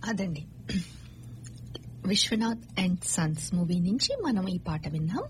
అదండి Vishwanath and Sons movie నుంచి మనం ఈ పాట విన్నాం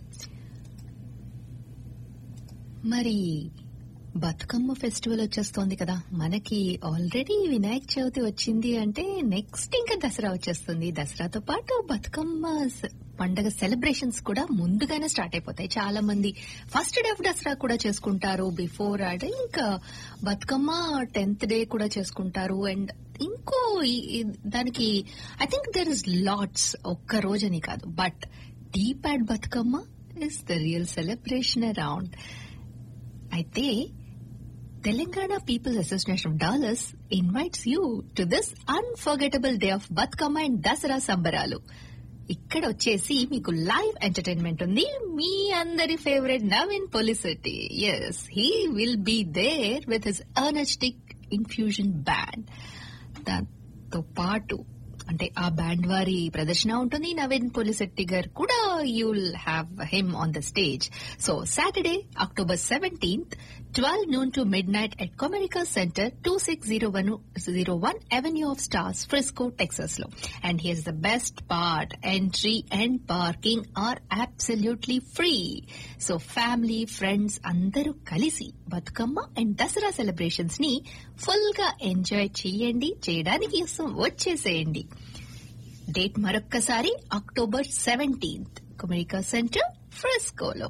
మరి బతుకమ్మ ఫెస్టివల్ వచ్చేస్తోంది కదా మనకి ఆల్రెడీ వినాయక చవితి వచ్చింది అంటే నెక్స్ట్ ఇంకా దసరా వచ్చేస్తుంది దసరాతో పాటు బతుకమ్మ స- పండగ సెలబ్రేషన్స్ కూడా ముందుగానే స్టార్ట్ అయిపోతాయి చాలా మంది ఫస్ట్ డే ఆఫ్ దసరా కూడా చేసుకుంటారు బిఫోర్ అడే ఇంకా బతుకమ్మ టెన్త్ డే కూడా చేసుకుంటారు అండ్ ఇంకో ఈ- ఈ- దానికి I think there is lots ఒక్క రోజని కాదు but deep add Bathukamma is the real celebration around అయితే Telangana people's association of Dallas invites you to this unforgettable day of Bathukamma and Dasara సంబరాలు ఇక్కడ వచ్చేసి మీకు లైవ్ ఎంటర్టైన్మెంట్ ఉంది మీ అందరి favourite Naveen Polishetty as he will be there with his energetic infusion band దాంతో పాటు అంటే ఆ బ్యాండ్ వారి ప్రదర్శన ఉంటుంది నవీన్ పొలిశెట్టి గారు కూడా you'll have him on the stage so Saturday October seventeenth twelve noon to midnight at Comerica center two six zero one zero one avenue of stars Frisco Texas లో and here's the best part entry and parking are absolutely free so family friends అందరూ కలిసి Bathukamma and Dasara celebrations ని full గా enjoy చేయండి చేయడానికి వచ్చేసేయండి date మరొక్కసారి October seventeenth Comerica center ఫ్రెస్కోలో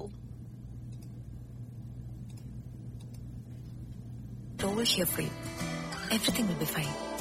Over here for you. Everything will be fine.